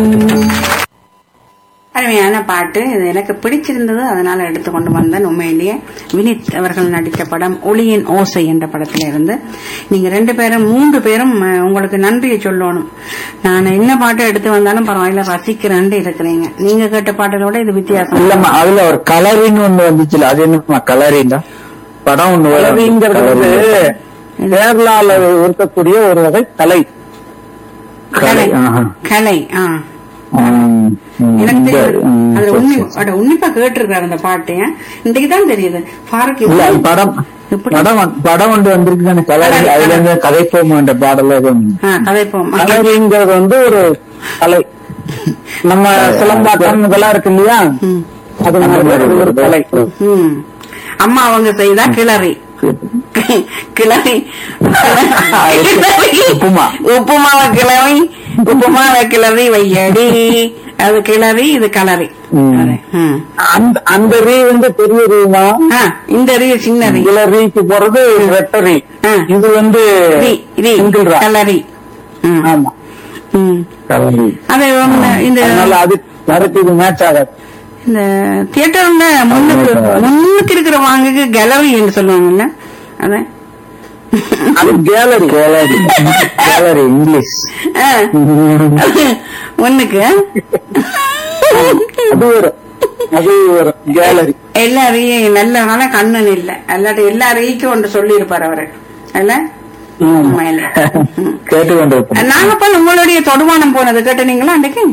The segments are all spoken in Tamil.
அருமையான பாட்டு இது எனக்கு பிடிச்சிருந்தது அதனால எடுத்துக்கொண்டு வந்தேன் உண்மையிலேயே வினித் அவர்கள் நடித்த படம் ஒளியின் ஓசை என்ற படத்துல இருந்து நீங்க ரெண்டு பேரும் மூன்று பேரும் அஹ், உங்களுக்கு நன்றியை சொல்லணும் நான் என்ன பாட்டு எடுத்து வந்தாலும் பரவாயில்ல ரசிக்கிறேன் இருக்கிறீங்க நீங்க கேட்ட பாட்டலோட இது வித்தியாசம் இல்லம்மா அதுல ஒரு கலரின்னு ஒண்ணு வந்துச்சுல அது என்னம்மா கலரின் படம் ஒண்ணு கலரிங்கிறது வந்து கேரளால இருக்கக்கூடிய ஒரு வகை கலை கலை ஆஹா. கலை ஆ ம், ம், எனக்கு இந்த, தெரியும் ம், அதுல உன்னி சரி, சரி. அட, உன்னிப்பா கேட்டிருக்காரு அந்த பாட்டு இன்றைக்கு தான் தெரியுது ஃபாரூக் இல்ல இது- படம் இப்படி- படம் வந்து- படம் ஒன்று வந்திருக்கு அந்த கலரி கலரி, அதுல இருந்து கதைப்போம் என்ற பாடல ஆ, கதைப்போம் கலரிங்கிறது வந்து ஒரு கலை நம்ம சிலம்பாட்டம் இதெல்லாம் இருக்கு இல்லையா ம். அது மாதிரி இது ஒரு கலை ம். அம்மா அவங்க செய்தா கிளறி கிளறி உப்புமா. உப்புமாவை கிளறி உப்புமாவை கிளறி வையடி அது கிளறி இது கலரி ம். அது, ம். அந்த அந்த ரீ வந்து பெரிய ரீமா ஆ, இந்த ரீ சின்ன ரீ இதுல ரீக்கு போறது ரெட்டரி ஆ. இது வந்து ரீ ரீ சிங்கிள் ரா கலரி ம். ஆமா ம். கலரி அது ஒண்ணு, இந்த அதனால அது அதுக்கு இது மேட்ச் ஆகாது இந்த தியேட்டர்ல முன்னுக்கு முன்னுக்கு இருக்கிற வாங்குக்கு கேலரி என்று சொல்லுவாங்கல்ல அதான் அது கேலரி கேலரி கேலரி இங்கிலீஷ் ஆ. முன்னுக்கு அது ஒரு அது ஒரு கேலரி எல்லாரையும் நல்ல நாள கண்ணன் இல்ல அல்லாட்டி எல்லாரையும் ஒன்று சொல்லி இருப்பாரு அவரு அல்ல உண்மையில. ம். கேட்டு கொண்டிருப்போம் நாங்க அப்ப உங்களுடைய தொடுவானம் போனது கேட்டனீங்களா அன்றைக்கு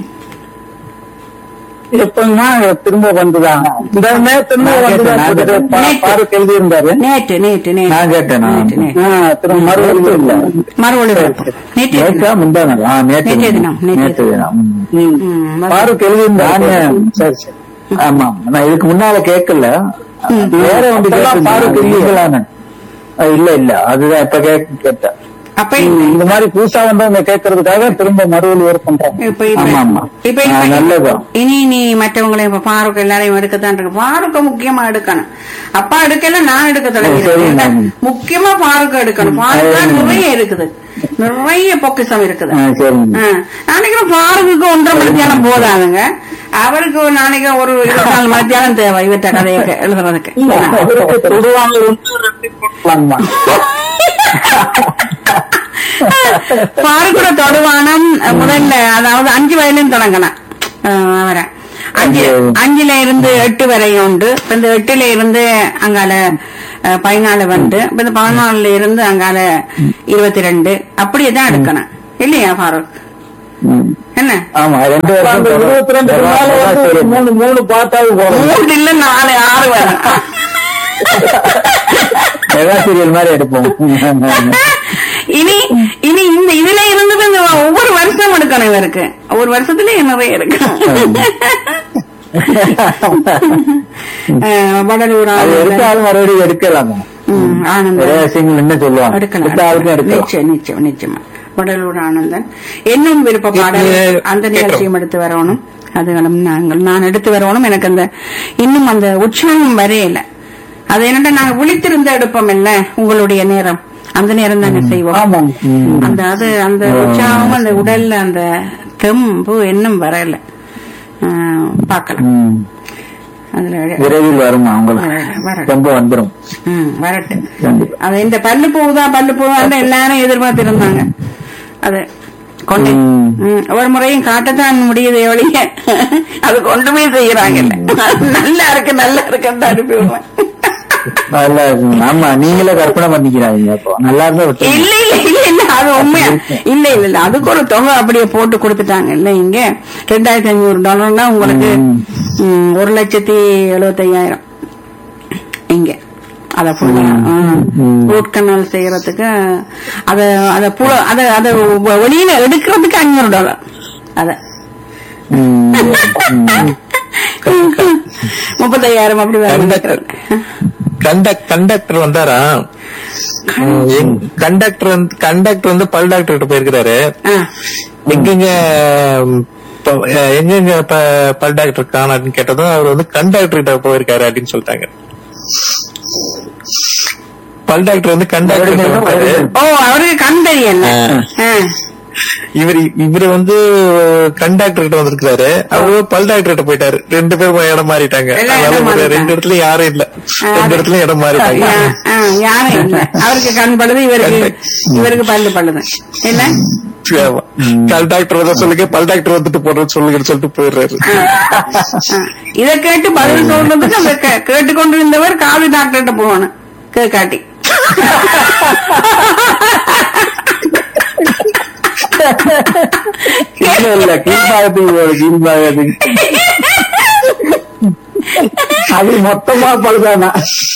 எப்பன்னா திரும்ப வந்துதான் இந்த நேரத்து நான் கேட்டேன், நான் கேட்டேன். பாரு கேள்வி இருந்தாரு நேற்று நேற்று நேற்று நான் கேட்டேன், நான். நேற்று, நேற்று. ஆ, திரும்ப மறுபடியும் இல்ல மறுபடி நேற்று நேற்றா முந்தான ஆ நேற்று நேற்றைய தினம், நேற்றைய நேற்று தினம் ம். ம், பாரு கேள்வி இருந்தாரு நானு சரி சரி ஆமா நான் இதுக்கு முன்னால கேட்கல வேற ஒன்று அப்பெல்லாம் பாரு கேட்கலான்னு இல்ல இல்ல அதுதான் இப்ப கேட்க கேட்டேன் அப்ப இந்த மாதிரி புதுசா வந்தவங்க கேட்கறதுக்காக திரும்ப மறுபடியும் வேறு பண்றாங்க இப்ப இப்ப ஆமா, ஆமா. இப்ப ஆ, இப்ப நல்லதுதான். இனி நீ மற்றவங்களையும் இப்ப பாருக்கு எல்லாரையும் எடுக்கத்தான் இருக்கு பாருக்கு முக்கியமா எடுக்கணும் அப்பா எடுக்கல நான் எடுக்க சரி, தொடங்கிருக்கேன் நான். முக்கியமா பாருக்கு எடுக்கணும் பாருக்கா சரி. நிறைய இருக்குது நிறைய பொக்கிஷம் இருக்குது ஆ, சரிங்க ஆ, நாளைக்கு பாருக்குக்கு ஒன்றரை மத்தியானம் போதாதுங்க அவருக்கு ஒரு நாளைக்கு ஒரு இருபத்தி நாலு மத்தியானம் தேவை இவற்ற கதையை கே- எழுதுறதுக்கு அவருக்கு தொடுவாங்க ஒன்று ரெண்டு போட்டுக்கலாமா பாருக்கூட தொடுவானம் முதல்ல அதாவது அஞ்சு வயதிலும் தொடங்கலாம் அஹ் அவரை அஞ்சு அஞ்சுல இருந்து எட்டு வரை உண்டு இப்ப இந்த எட்டுல இருந்து அங்கால அஹ், பதினாலு வந்து இப்ப இந்த பதினாலுல இருந்து அங்கால இருபத்தி ரெண்டு அப்படியே தான் எடுக்கணும் இல்லையா ஃபாரூக் ம். என்ன ஆமா ரெண்டு வருஷம் அந்த இருபத்தி ரெண்டு நாள் வந்து ஒரு மூணு மூணு பார்த்தாவது போகணும் மூணு இல்ல நாலு ஆறு வரும் மெகா சீரியல் மாதிரி எடுப்போம் இனி இனி இந்த இதுல இருந்து இந்த ஒவ்வொரு வருஷம் எடுக்கணும் இவருக்கு ஒவ்வொரு வருஷத்துலயே நிறைய இருக்கு அஹ், வடலூர் அது ஆளுநர். எடுத்தாலும் மறுபடியும் எடுக்கலாம் ம், ஆனந்தன் நிறைய விஷயங்கள் என்ன சொல்லுவாங்க எடுக்கலாம் எடுத்தாலும் எடுக்கலாம் நிச்சயம் நிச்சயம் நிச்சயமா வடலூர் ஆனந்தன் என்னும் விருப்ப பாடல் இது அந்த நிகழ்ச்சியும் எடுத்து வரணும் அதுகளும் நாங்கள் நான் எடுத்து வரணும் எனக்கு அந்த இன்னும் அந்த உற்சாகம் வரையில அது என்னடா நாங்க விழித்திருந்த எடுப்போம் இல்ல உங்களுடைய நேரம் அந்த நேரம் தானே செய்வோம் ஆமாங்க அந்த அது அந்த உற்சாகம் அந்த உடல்ல அந்த தெம்பு இன்னும் வரல ஆஹ், பார்க்கலாம் ம். அதுல விரைவில் வருமா வர- உங்களுக்கு வரட்டும். ரொம்ப வந்துரும் ம், வரட்டும் கண்டிப்பா அது இந்த பல்லு போகுதா பல்லு போகுதா எல்லாரும் எதிர்பார்த்திருந்தாங்க அது கொண்டு ம். ம், ஒரு முறையும் காட்டத்தான் முடியுது ஒழிய அது கொண்டுமே செய்யறாங்க நல்லா இருக்கு நல்லா இருக்குன்னு அனுப்பி விடுவேன் நல்லா இருக்கு. ஆமா நீங்களே கற்பனை பண்ணிக்கிறாங்க அப்போ நல்லா இருந்தா விட்டுருங்க. இல்ல இல்ல இல்ல இல்ல அது உண்மையா இல்ல இல்ல இல்ல அதுக்கு ஒரு தொகை அப்படியே போட்டு கொடுத்துட்டாங்க இல்ல இங்க ரெண்டாயிரத்தி ஐநூறு டாலர்னா உங்களுக்கு ம், ஒரு லட்சத்தி எழுபத்தி ஐயாயிரம் இங்க அத ஃபுல்லா ரூட் கனால் செய்யறதுக்கு அத அத புல அத அத வெ- வெளியில எடுக்கிறதுக்கு அஞ்சூறு டாலர் அத ம். ம். முப்பத்தையாயிரம் அப்படி வேற கண்டக்டர். கண்டக் கண்டக்டர் வந்தாரா கண்டக்டர் வந்து கண்டக்டர் வந்து பல் டாக்டர் கிட்ட போயிருக்கிறாரு ஆ. எங்கெங்க ம், ப- அஹ், எங்கெங்க ப- பல் டாக்டர் காணான்னு கேட்டதும் அவர் வந்து கண்டக்டர் கிட்ட போயிருக்காரு அப்படின்னு சொல்லிட்டாங்க பல் டாக்டர் வந்து கண்டக்டர் கிட்ட வந்தாரு. ஓ அவருக்கு கண் தெரியல ஆ. ஆ. இவர் இவரு வந்து கண்டாக்டர் கிட்ட வந்திருக்காரு அவரு பல் டாக்டர் கிட்ட போயிட்டாரு ரெண்டு பேரும் இடம் மாறிட்டாங்க எல்லாம் அதனால இடம் ஒரு மாறிட்டாங்க. ரெண்டு இடத்துல யாரும் இல்ல ரெண்டு இடத்துல இடம் மாறிட்டாங்க யா- ஆ, யாரும் இல்ல அவருக்கு கண் படுது இவருக்கு இவருக்கு பல்லு படுது இல்ல ஆமா. பல் டாக்டர் வந்தா சொல்லுங்க பல் டாக்டர் வந்துட்டு போடுறது சொல்லுங்கன்னு சொல்லிட்டு போயிடுறாரு ஆ. இத கேட்டு பதில் சொல்றதுக்கு அந்த கே- கேட்டுக்கொண்டிருந்தவர் காது டாக்டர்கிட்ட போகணும் கேட்காட்டி இல்ல இல்ல கீழ்பாகத்துக்கு போகுது கீழ்பாகத்துக்கு அது மொத்தமா பழுதானா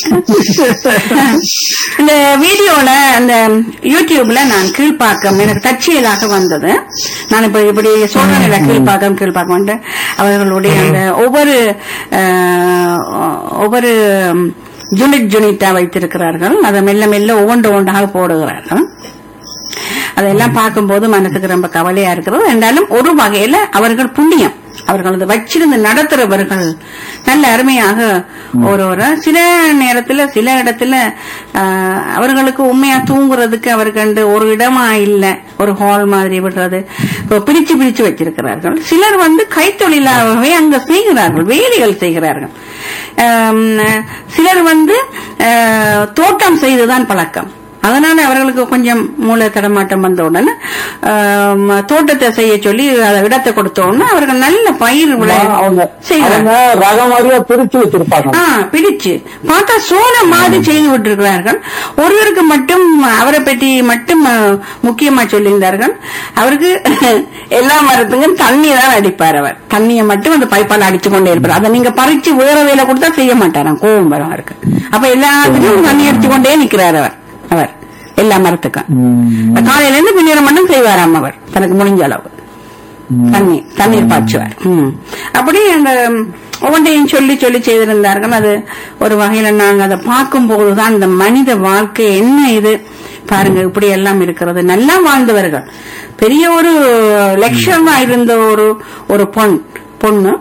இந்த வீடியோல அந்த யூடியூப்ல நான் கீழ்ப்பாக்கம் எனக்கு தற்செயலாக வந்தது நான் இப்ப இப்படி சொல்றேன் கீழ்ப்பாக்கம் கீழ்ப்பாக்கம் வந்து அவர்களுடைய அந்த ஒவ்வொரு அஹ், ஒவ்வொரு யூனிட் யூனிட்டா வைத்திருக்கிறார்கள் அதை மெல்ல மெல்ல ஒவ்வொன்று ஒன்றாக போடுகிறார்கள் அதெல்லாம் பார்க்கும்போது மனசுக்கு ரொம்ப கவலையா இருக்கிறது என்றாலும் ஒரு வகையில அவர்கள் புண்ணியம் அவர்கள் அதை வச்சிருந்து நடத்துறவர்கள் நல்ல அருமையாக ஒரு ஒரு சில நேரத்துல சில இடத்துல ஆஹ், அவர்களுக்கு உண்மையா தூங்குறதுக்கு அவருக்கு ஒரு இடமா இல்ல ஒரு ஹால் மாதிரி விடுறது இப்போ பிரிச்சு பிரிச்சு வச்சிருக்கிறார்கள் சிலர் வந்து கைத்தொழிலாகவே அங்க செய்கிறார்கள் வேலைகள் செய்கிறார்கள் ஆம், சிலர் வந்து ஆஹ், தோட்டம் செய்துதான் பழக்கம் அதனால அவர்களுக்கு கொஞ்சம் மூளை தடமாட்டம் வந்த உடனே ஆம், தோட்டத்தை செய்ய சொல்லி அதை இடத்தை கொடுத்த உடனே அவர்கள் நல்ல பயிர் விளை அவங்க செய்கிறார்கள் அவங்க ரகம் மாதிரியா பிரிச்சு வச்சிருப்பாங்க ஆ பிடிச்சு பார்த்தா சோளம் மாதிரி செய்து விட்டிருக்கிறார்கள் ஒருவருக்கு மட்டும் அவரை பற்றி மட்டும் அஹ், முக்கியமா சொல்லியிருந்தார்கள் அவருக்கு எல்லா மரத்துக்கும் தண்ணி தான் அடிப்பார் அவர் தண்ணியை மட்டும் அந்த பைப்பால் அடிச்சு கொண்டே இருப்பார் அதை நீங்க பறிச்சு வேற வேலை கொடுத்தா செய்ய மாட்டாராம் கோவம் வரும் அவருக்கு அப்ப எல்லாத்துக்கும் தண்ணி அடிச்சு கொண்டே நிக்கிறார் அவர் அவர் எல்லா மரத்துக்கும் காலையில இருந்து பின்னேரம் மட்டும் செய்வாராம் அவர் தனக்கு முடிஞ்ச அளவு தண்ணி தண்ணீர் பாய்ச்சுவார் ம். அப்படி அந்த ஒவ்வொன்றையும் சொல்லி சொல்லி செய்திருந்தார்கள் அது ஒரு வகையில நாங்க அதை பார்க்கும் போதுதான் இந்த மனித வாழ்க்கை என்ன இது பாருங்க இப்படி எல்லாம் இருக்கிறது நல்லா வாழ்ந்தவர்கள் பெரிய ஒரு லட்சமா இருந்த ஒரு ஒரு பொன் பொண்ணு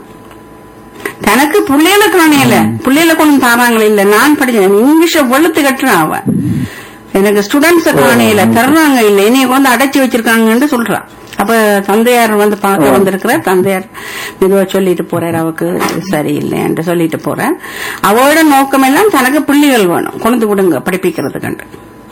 தனக்கு பிள்ளைகளை காணையில பிள்ளைகளை கொண்டு தாராங்களே இல்ல நான் படிச்சேன் இங்கிலீஷ வெளுத்து கட்டுறான் அவ எனக்கு ஸ்டூடெண்ட்ஸ காணையில தர்றாங்க இல்ல என்னைய வந்து அடைச்சி வச்சிருக்காங்கன்னு சொல்றான் அப்ப தந்தையார் வந்து பார்க்க வந்திருக்கிறார் தந்தையார் மெதுவா சொல்லிட்டு போறார் அவக்கு இது சரியில்லைன்னு சொல்லிட்டு போறார் அவளோட நோக்கம் எல்லாம் தனக்கு பிள்ளைகள் வேணும் கொண்டு விடுங்க படிப்பிக்கிறதுக்கு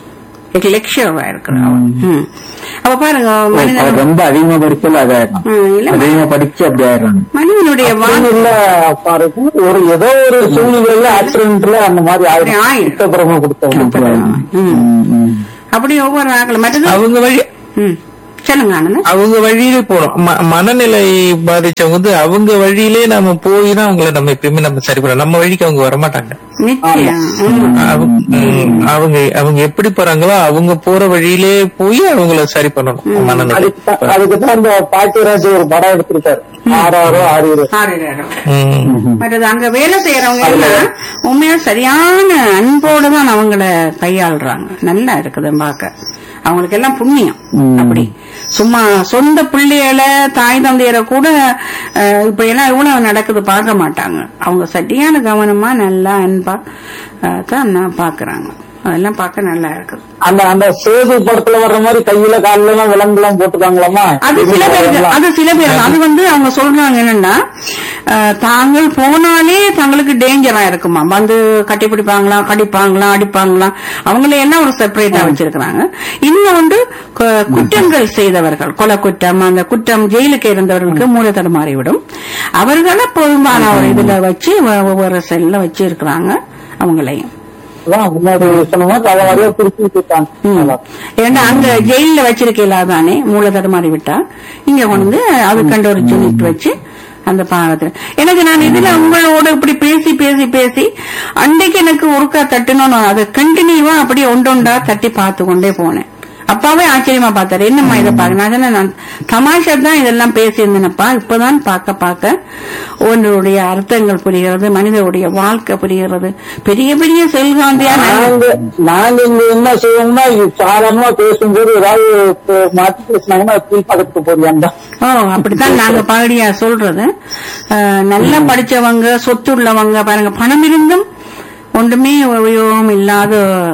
லட்சியமா இருக்கிறான் அவன் ம். அப்ப பாருங்க அவர் மனிதன் ரொம்ப அதிகமா படிச்சல அதாயிரும் ம், இல்ல அதிகமா படிச்சு அப்படி ஆயிடுறாங்க மனிதனுடைய வாழ்க்கை இல்ல பாருங்க ஒரு ஏதோ ஒரு சூழ்நிலையில ஆக்சிடென்ட்ல அந்த மாதிரி அப்படி ஆயிடும் ஆயிடும். சுத்தபுரமா கொடுத்தவங்க ம். ம், ம். அப்படி ஒவ்வொரு ஆக்கள் மற்றது அவங்க வழி ம். சொல்லுங்க ஆனந்த் அவங்க வழியிலே போறோம் ம- மனநிலை பாதிச்சவங்க வந்து அவங்க வழியிலே நம்ம போய் தான் அவங்கள நம்ம எப்பயுமே நம்ம சரி பண்ணலாம் நம்ம வழிக்கு அவங்க வரமாட்டாங்க நிச்சயம் ம். அவங்க ம், அவங்க அவங்க எப்படி போறாங்களோ அவங்க போற வழியிலே போய் அவங்கள சரி பண்ணணும் மனநிலை அதுக்கு தான் அதுக்கு தான் அந்த பாக்கியராஜ் ஒரு படம் எடுத்திருக்காரு ஆறாரோ ஆறு ஆறு நேரம். ம். மற்றது அங்க வேலை செய்யறவங்க எல்லாம் உண்மையா சரியான அன்போடு தான் அவங்கள கையாளுறாங்க நல்லா இருக்குது பார்க்க அவங்களுக்கு எல்லாம் புண்ணியம் அப்படி சும்மா சொந்த பிள்ளைகளை தாய் தந்தையரை கூட அஹ், இப்ப எல்லாம் இவ்வளவு நடக்குது பார்க்க மாட்டாங்க அவங்க சரியான கவனமா நல்லா அன்பா அஹ், தான் நான் பாக்குறாங்க அதெல்லாம் பார்க்க நல்லா இருக்குது அந்த அந்த சேது படத்துல வர்ற மாதிரி கையில கால்ல எல்லாம் விலங்குலாம் போட்டுக்காங்களாமா அது சில பேருக்கு அது சில பேருக்கு அது வந்து அவங்க சொல்றாங்க என்னன்னா அஹ், தாங்கள் போனாலே தங்களுக்கு டேஞ்சரா இருக்குமா வந்து கட்டி பிடிப்பாங்களா கடிப்பாங்களா அடிப்பாங்களா அவங்கள எல்லாம் ஒரு செப்பரேட்டா வச்சிருக்கிறாங்க இன்னும் வந்து கு- குற்றங்கள் செய்தவர்கள் கொலை குற்றம் அந்த குற்றம் ஜெயிலுக்கு இருந்தவர்களுக்கு மூளை தடுமாறிவிடும் அவர்களை பொதுவான ஒரு இதுல வச்சு ஒ- ஒவ்வொரு செல்ல வச்சு இருக்கிறாங்க அவங்களையும் அதான் முன்னாடி சொன்ன மாதிரி அதை மாதிரியா பிரிச்சு வச்சிருக்காங்க ஏன்னா அங்க ஜெயில வச்சிருக்கல தானே மூளை தடுமாறி விட்டா இங்க கொண்டு வந்து அது கண்டு ஒரு யூனிட் வச்சு அந்த பாகத்துல எனக்கு நான் இதுல உங்களோட இப்படி பேசி பேசி பேசி அன்றைக்கு எனக்கு ஒருக்கா தட்டணும் அதை கண்டினியூவா அப்படியே ஒன்றொண்டா தட்டி பார்த்து கொண்டே போனேன் அப்பாவே ஆச்சரியமா பார்த்தாரு என்னம்மா இதை பாக்க நான் சொன்னேன், நான் தமாஷா தான் இதெல்லாம் பேசியிருந்தேனப்பா இப்பதான் பார்க்க பார்க்க ஒன்றுடைய அர்த்தங்கள் புரிகிறது மனிதனுடைய வாழ்க்கை புரிகிறது பெரிய பெரிய செல்காந்தியா நாங்க நாங்க இங்க என்ன செய்வோம்னா இது சாதாரணமா பேசும்போது ஏதாவது இப்ப மாத்தி பேசினாங்கன்னா கீழ் பக்கத்துக்கு போறியாண்டா ஓ அப்படித்தான் நாங்க பாடியா சொல்றது அஹ், நல்லா படிச்சவங்க சொத்து உள்ளவங்க பாருங்க பணம் இருந்தும் ஒன்றுமே உபயோகம் இல்லாத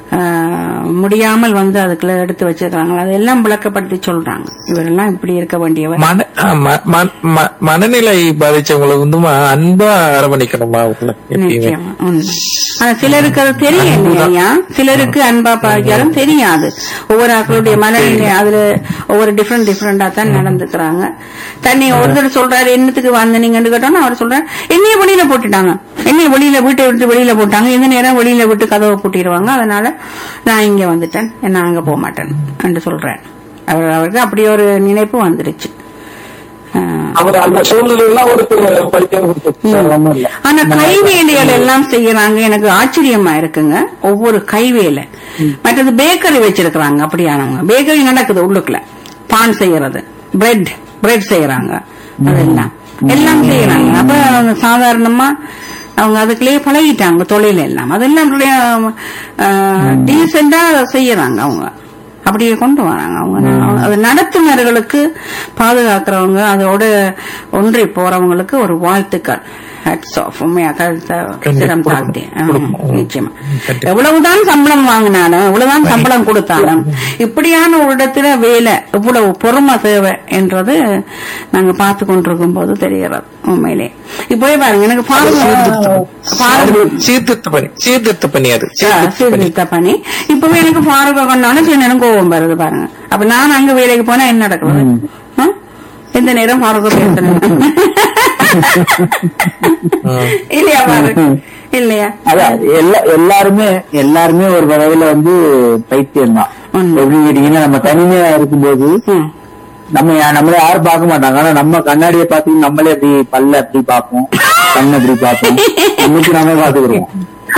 ஆஹ், முடியாமல் வந்து அதுக்குள்ள எடுத்து வச்சிருக்காங்க அதெல்லாம் விளக்கப்படுத்தி சொல்றாங்க இவரெல்லாம் இப்படி இருக்க வேண்டியவர் மன ஆ, ம- ம- ம- மனநிலை பாதிச்சவங்களை வந்துமா அன்பா அரவணைக்கணுமா அவங்கள எப்பயுமே நிச்சயமா உண்மை. ஆனா சிலருக்கு அது தெரியும் இல்லையா சிலருக்கு அன்பா பாக்கியாலும் தெரியாது ஒவ்வொரு ஆக்களுடைய மனநிலை அதுல ஒவ்வொரு டிஃப்ரெண்ட் டிஃப்ரெண்டா தான் நடந்துக்கிறாங்க தண்ணி ஒருத்தர் சொல்றாரு என்னத்துக்கு வந்த நீங்கன்னு கேட்டோம்னா அவர் சொல்றாரு என்னைய வெளியில போட்டுட்டாங்க என்னைய வெளியில வீட்டை விட்டு வெளியில போட்டாங்க எந்த நேரம் வெளியில விட்டு கதவை பூட்டிடுவாங்க அதனால நான் இங்க வந்துட்டேன் நான் அங்க போக மாட்டேன் என்று சொல்றேன் அவர் அவருக்கு அப்படி ஒரு நினைப்பு வந்துருச்சு ஆஹ் அவர் அந்த சூழ்நிலையெல்லாம் ஒரு படிக்க கொடுத்து ஒண்ணும் இல்ல ஆனா கைவேலைகள் எல்லாம் செய்யறாங்க எனக்கு ஆச்சரியமா இருக்குங்க ஒவ்வொரு கைவேலை மற்றது பேக்கரி வச்சிருக்கிறாங்க அப்படியானவங்க பேக்கரி நடக்குது உள்ளுக்குள்ள பான் செய்யறது பிரெட் பிரெட் செய்யறாங்க அதெல்லாம் எல்லாம் செய்யறாங்க அப்ப அவங்க சாதாரணமா அவங்க அதுக்குள்ளேயே பழகிட்டாங்க தொழில் எல்லாம் அதெல்லாம் டீசெண்டா செய்யறாங்க அவங்க அப்படியே கொண்டு வராங்க அவங்க அது நடத்துனர்களுக்கு பாதுகாக்கிறவங்க அதோட ஒன்றி போறவங்களுக்கு ஒரு வாழ்த்துக்கள் ஹேட்ஸ் ஆஃப் உண்மையாக சிரம் தாழ்த்தி ஆமா, நிச்சயமா எவ்வளவுதான் சம்பளம் வாங்கினாலும் எவ்வளவுதான் சம்பளம் கொடுத்தாலும் இப்படியான ஒரு இடத்துல வேலை இவ்வளவு பொறுமை தேவை என்றது நாங்க பார்த்து கொண்டிருக்கும் போது தெரிகிறது உண்மையிலே இப்போவே பாருங்க எனக்கு பாருங்க பாருங்க சீர்திருத்த பணி சீர்திருத்த பணி அது சீர்திருத்த பணி இப்பவே எனக்கு ஃபாரூக கொண்டாலும் சில நேரம் கோபம் வருது பாருங்க அப்ப நான் அங்க வேலைக்கு போனா என்ன நடக்குது ஆ? எந்த நேரம் ஃபாரூக பேசுறேன் இல்லையா பாருங்க இல்லையா அதான் எல்லா எல்லாருமே எல்லாருமே ஒரு வகையில வந்து பைத்தியம் தான் உண்மை. எப்படி கேட்டீங்கன்னா நம்ம தனிமையா இருக்கும்போது ம். நம்ம யா- நம்மள யாரும் பார்க்க மாட்டாங்க ஆனா நம்ம கண்ணாடியை பார்த்து நம்மளே அப்படி பல்ல அப்படி பார்ப்போம் கண்ணை அப்படி பார்ப்போம் இன்னைக்கு நாமே பாத்துக்கிறோம்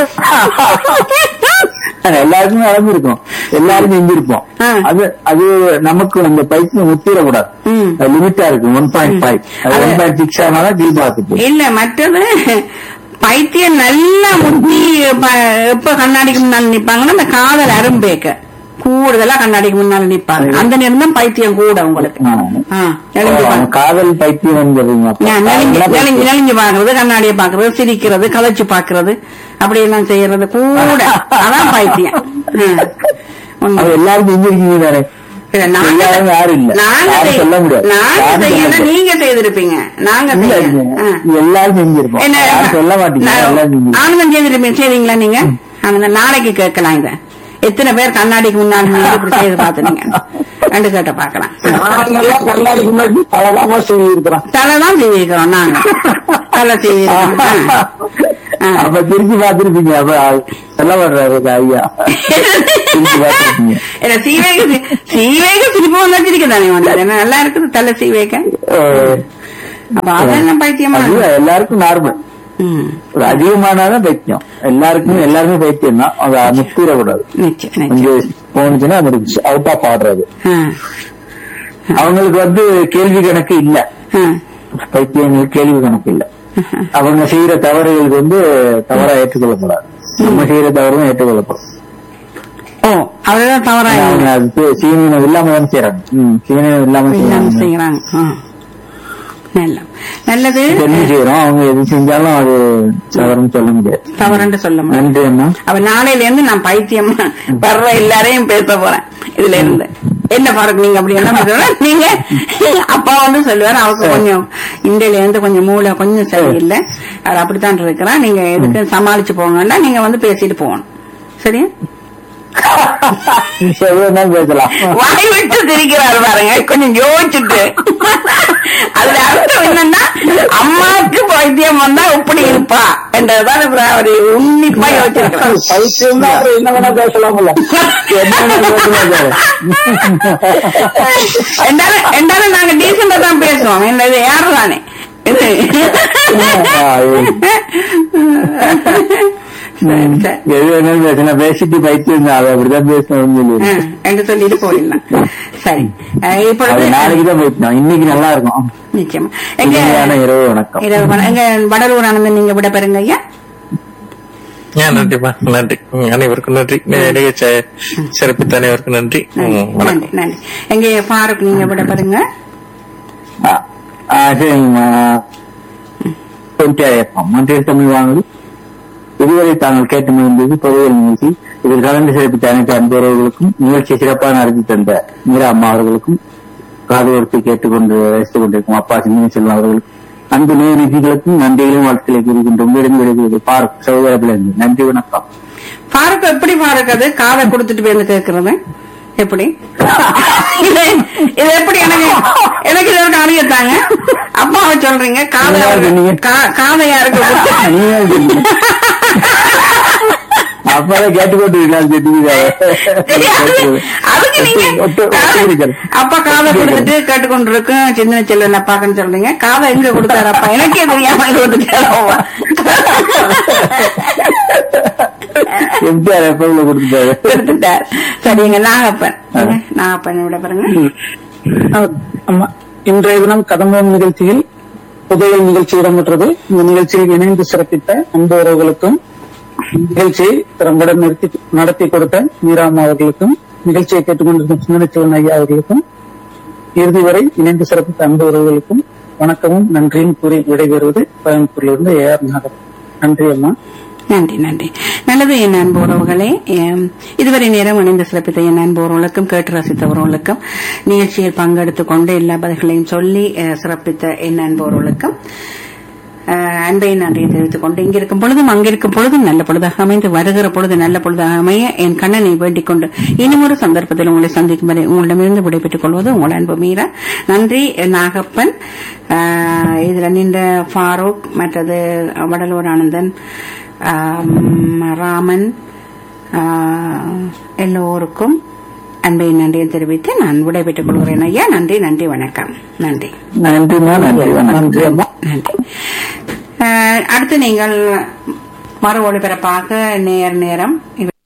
எல்லாருக்குமே நடந்திருக்கும் எல்லாரும் செஞ்சிருப்போம் ஆ. அது அது நமக்கு நம்ம பைத்தியம் முத்திரக்கூடாது ம். லிமிட்டா இருக்கு ஒன் பாயிண்ட் ஃபைவ் அது ஒன் பாயிண்ட் சிக்ஸ் ஆனாலும் கீழ் பார்த்து இல்ல மற்றது பைத்தியம் நல்லா முத்தி ப- எப்ப கண்ணாடிக்கு முன்னால நிப்பாங்கன்னா அந்த காதல் அரும்பேக்க கூடுதலா கண்ணாடிக்கு முன்னால நிப்பாங்க அந்த நேரம் தான் பைத்தியம் கூட உங்களுக்கு ஆ, எழுந்து பாருங்க. காதல் பைத்தியம் நான் நெளிஞ்சு நெளிஞ்சு நெளிஞ்சு பாக்குறது கண்ணாடியை பாக்குறது சிரிக்கிறது கதைச்சு பாக்குறது அப்படி எல்லாம் செய்யறது கூட அதான் பைத்தியம் ம். உண்மை. அது எல்லாரும் செஞ்சிருக்கீங்க தானே இல்ல, நாங்க எல்லாரும் யாரும் இல்ல நாங்க யாரும் செய்- சொல்ல முடியாது நாங்க யாரும் சொல்ல செய்யல முடியாது. நீங்க செய்திருப்பீங்க நாங்க இல்ல, செய்யல. இல்ல. ஆ. எல்லாரும் செஞ்சிருப்போம் என்ன யாரும் சொல்ல மாட்டீங்க நான் எல்லாரும் செஞ்சிருப்போம் ஆனந்தம் செய்திருப்பீங்க செய்வீங்களா நீங்க ஆனந்தம் நாளைக்கு கேட்கலாம் இத எத்தனை பேர் கண்ணாடிக்கு முன்னாடி நின்னு இப்படி செய்து பாத்துனீங்க ரெண்டு கேட்ட பாக்கலாம் நாங்கெல்லாம் கண்ணாடிக்கு முன்னாடி பலகாம செய்திருக்கிறோம் தலைதான் செய்திருக்கிறோம் நாங்க தலை செய்திருக்கிறோம் ஆ. ஆ. அப்ப திருப்பி பார்த்திருப்பீங்க அப்ப சொல்ல வர்றாரு ஐயா திருப்பி பார்த்திருப்பீங்க இல்ல சீவேக சி- சீவேக சிரிப்பு வந்தா சிரிக்க தானே வந்தது என்ன நல்லா இருக்குது தலை சீவேக அஹ், அப்ப அதெல்லாம் பைத்தியமா அது எல்லாருக்கும் நார்மல் ம். ஒரு அதிகமானாதான் பைத்தியம் எல்லாருக்குமே எல்லாருமே பைத்தியம் தான் அதை முத்திரக்கூடாது நிச்சயம் நிச்சயம் கொஞ்சம் போனுச்சுன்னா முடிஞ்சு அவுட் ஆஃப் ஆர்டர் அது ஆ. அவங்களுக்கு வந்து கேள்வி கணக்கு இல்ல ஆ. பைத்தியங்களுக்கு கேள்வி கணக்கு இல்ல அவங்க செய்யற தவறுகளுக்கு வந்து தவறா ஏற்றுக்கொள்ளப்படாது நம்ம செய்யற தவறும் ஏற்றுக்கொள்ளப்படும் ஓ அவர்தான் தவறா அவங்க அது சீனியம் இல்லாம தானே செய்யறாங்க ம், சீனியம் இல்லாம இல்லாம செய்யறாங்க செய்யறாங்க ஆ. நல்ல நல்லது தெரிஞ்சு செய்யறோம் அவங்க எது செஞ்சாலும் அது தவறுன்னு சொல்ல முடியாது தவறுன்னு சொல்ல முடியும் நன்றி அண்ணா அப்ப நாளையில இருந்து நான் பைத்தியமா வர்ற எல்லாரையும் பேச போறேன் இதுல இருந்து என்ன பாருங்க நீங்க அப்படி எல்லாம் பேசுறா நீங்க அப்பா வந்து சொல்லுவாரு அவருக்கு கொஞ்சம் இந்தியில இருந்து கொஞ்சம் மூளை கொஞ்சம் சரியில்லை அவர் அப்படித்தான் இருக்கிறான் நீங்க எதுக்கு சமாளிச்சு போங்கன்னா நீங்க வந்து பேசிட்டு போகணும் சரியா எவ்வளவு நாள் பேசலாம் வாய் விட்டு சிரிக்கிறாரு பாருங்க கொஞ்சம் யோசிச்சுட்டு அதுல அர்த்தம் என்னன்னா அம்மாவுக்கு பைத்தியம் வந்தா எப்படி இருப்பா என்றதான் அப்புறம் அவரு உன்னிப்பா யோசிச்சிருக்கிறார் பைத்தியம் தான் அப்புறம் என்ன வேணா பேசலாம்ல என்ன பேசலாம் சார்? ரெண்டாலும் ரெண்டாலும் நாங்க டீசெண்டா தான் பேசுவோம் என்ன இது யாரு தானே இது ஆ, இது. சரி, சரி. எது வேணாலும் பேசலாம் பேசிட்டு பைத்தியம் தான் அதை அப்படிதான் பேசணும் சொல்லி ஆ, என்று சொல்லிட்டு போயிடலாம் சரி அஹ், அது இப்பொழுது நாளைக்கு தான் போயிட்டோம் இன்னைக்கு நல்லா இருக்கும் நிச்சயமா எங்க இனிமையான இரவு வணக்கம் இரவு வண- எங்க வடலூர் ஆனந்தன் நீங்க விட பெறுங்க ஐயா ஏன் நன்றிமா நன்றி ம், அனைவருக்கும் நன்றி நிகழ்ச்சி சிறப்பித்த அனைவருக்கும் நன்றி ம், வணக்கம் நன்றி நன்றி எங்க ஃபாரூக் நீங்க விட பெறுங்க ஆ, ஆ, சரிங்கம்மா தொண்ணூற்றி மொன்றியல் தமிழ் வானொலி இதுவரை தாங்கள் கேட்டு முடிந்தது பொதுவெளி நிகழ்ச்சி இதில் கலந்து சிறப்பித்த அனைத்து அன்பர்களுக்கும் நிகழ்ச்சி சிறப்பாக நடத்தி தந்த மீரா அம்மா அவர்களுக்கும் காது கொடுத்து கேட்டுக்கொண்டு ரசித்துக் கொண்டிருக்கும் அப்பா சிந்தனை செல்வம் அவர்களுக்கும் அன்பு நேர்களுக்கும் நன்றிகளும் வாழ்த்துக்களை கூறுகின்றோம் மீண்டும் விடுகிறது பார்க் சகோதரர்கள் நன்றி வணக்கம் பாருக்கு எப்படி பாருக்கு அது காதை கொடுத்துட்டு போய் வந்து கேட்கறது எப்படி இது இது எப்படி எனக்கு எனக்கு இதற்கு அறியத்தாங்க அப்பாவை சொல்றீங்க காதை நீங்க- கா- காதை யாருக்கு கொடுத்து- நீங்க அப்பதான் கேட்டுக்கொண்டு அதுக்கு நீங்க அப்பா காதை கொடுத்துட்டு கேட்டுக்கொண்டு இருக்கும் சின்ன செல்வன் அப்பாக்குன்னு சொல்றீங்க காதை எங்க கொடுத்தாரு அப்பா எனக்கே தெரியாம எங்க கொடுத்துட்டாரு எம்ஜிஆர் எப்பவுல கொடுத்துட்டாரு கொடுத்துட்டார் சரிங்க நாகப்பன் நாகப்பன் விட பாருங்க ஆமா இன்றைய தினம் கதம்பம் நிகழ்ச்சியில் புதையல் நிகழ்ச்சி இடம்பெற்றது இந்த நிகழ்ச்சியில் இணைந்து சிறப்பித்த அன்பு உறவுகளுக்கும் நிகழ்ச்சியை திறம்பட நிறுத்தி நடத்தி கொடுத்த மீராமா அவர்களுக்கும் நிகழ்ச்சியை கேட்டுக்கொண்டிருக்கும் சிந்தனச்சிவன் ஐயா அவர்களுக்கும் இறுதி வரை இணைந்து சிறப்பித்த அன்பு உறவுகளுக்கும் வணக்கமும் நன்றியும் கூறி விடைபெறுவது கோயம்புத்தூரிலிருந்து ஏ ஆர் நாகர் நன்றி அம்மா நன்றி நன்றி நல்லது என் அன்பு உறவுகளே எம், இதுவரை நேரம் இணைந்து சிறப்பித்த என் அன்பு உறவுகளுக்கும் கேட்டு ரசித்த உறவுகளுக்கும் நிகழ்ச்சியில் பங்கெடுத்துக் கொண்டு எல்லா பதில்களையும் சொல்லி அஹ், சிறப்பித்த என் அன்பு உறவுகளுக்கும் அஹ், அன்பை நன்றியை தெரிவித்துக் கொண்டு இங்கிருக்கும் பொழுதும் அங்கிருக்கும் பொழுதும் நல்ல பொழுதாக அமைந்து வருகிற பொழுது நல்ல பொழுதாக அமைய என் கண்ணனை வேண்டிக் கொண்டு இன்னும் ஒரு சந்தர்ப்பத்தில் உங்களை சந்திக்கும் வரை உங்களிடமிருந்து விடைபெற்றுக் கொள்வது உங்கள் அன்பு மீரா நன்றி நாகப்பன் அஹ், இதுல நின்ற ஃபாரூக் மற்றது வடலூர் ஆனந்தன் ஆம், ராமன் ஆ, எல்லோருக்கும் அன்பை நன்றியை தெரிவித்து நான் விடைபெற்றுக் கொள்கிறேன் ஐயா நன்றி நன்றி வணக்கம் நன்றி நன்றிமா நன்றி வணக்கம் நன்றி அம்மா நன்றி ஆ, அடுத்து நீங்கள் மறு ஒளிபரப்பாக நேர் நேரம்